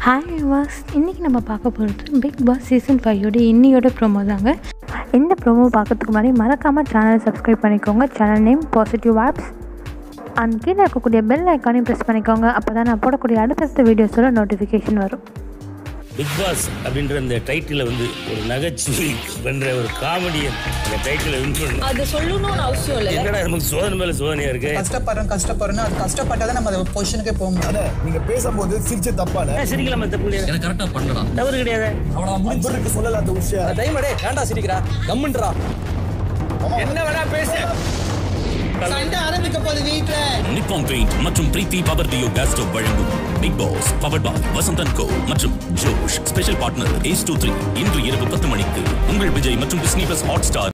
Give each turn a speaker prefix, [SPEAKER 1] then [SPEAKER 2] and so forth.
[SPEAKER 1] hi was இன்றைக்கி நம்ம பார்க்க போகிறது பிக் பாஸ் சீசன் ஃபைவோட இன்னியோட ப்ரோமோ தாங்க இந்த ப்ரோமோ பார்க்கறதுக்கு முன்னாடி மறக்காமல் சேனலை சப்ஸ்கிரைப் பண்ணிக்கோங்க channel name positive apps and கீழே இருக்கக்கூடிய பெல் ஐக்கானையும் ப்ரெஸ் பண்ணிக்கோங்க அப்போ தான் நான் போடக்கூடிய அடுத்தடுத்த வீடியோஸோட நோட்டிஃபிகேஷன் வரும்
[SPEAKER 2] பிக் பாஸ் அப்படின்ற அந்த டைட்டில் வந்து ஒரு நகைச்சுவை பண்ற ஒரு காமெடியன் அந்த டைட்டில் வின் பண்ணணும்
[SPEAKER 3] அது சொல்லணும்னு அவசியம் இல்லை
[SPEAKER 2] என்னடா நமக்கு சோதனை மேல சோதனையா இருக்கு
[SPEAKER 4] கஷ்டப்படுறோம் கஷ்டப்படுறோம் அது கஷ்டப்பட்டாதான் நம்ம அந்த பொசிஷனுக்கே போக முடியும்
[SPEAKER 5] அண்ணே, நீங்க பேசும்போது சிரிச்சு தப்பான
[SPEAKER 2] ஏன் சிரிக்கலாமா தப்பு இல்லையா
[SPEAKER 6] எனக்கு கரெக்டா பண்ணலாம்
[SPEAKER 2] தவறு கிடையாது
[SPEAKER 5] அன்பருக்கு சொல்லல அந்த விஷயம்
[SPEAKER 7] டைமடே ஏன்டா சிரிக்கிறா கம்முன்றா என்ன வேணா பேசு
[SPEAKER 4] சண்டை ஆரம்பிக்க போகுது வீட்டுல
[SPEAKER 6] நிப்பான் பெயிண்ட் மற்றும் Preethi power duo gas stove வழங்கும் big boss power boy Vasanthan co மற்றும் Josh special partner ace two three இன்று இரவு பத்து மணிக்கு உங்கள் விஜய் மற்றும் டிஸ்னி பிளஸ் ஹாட் ஸ்டார்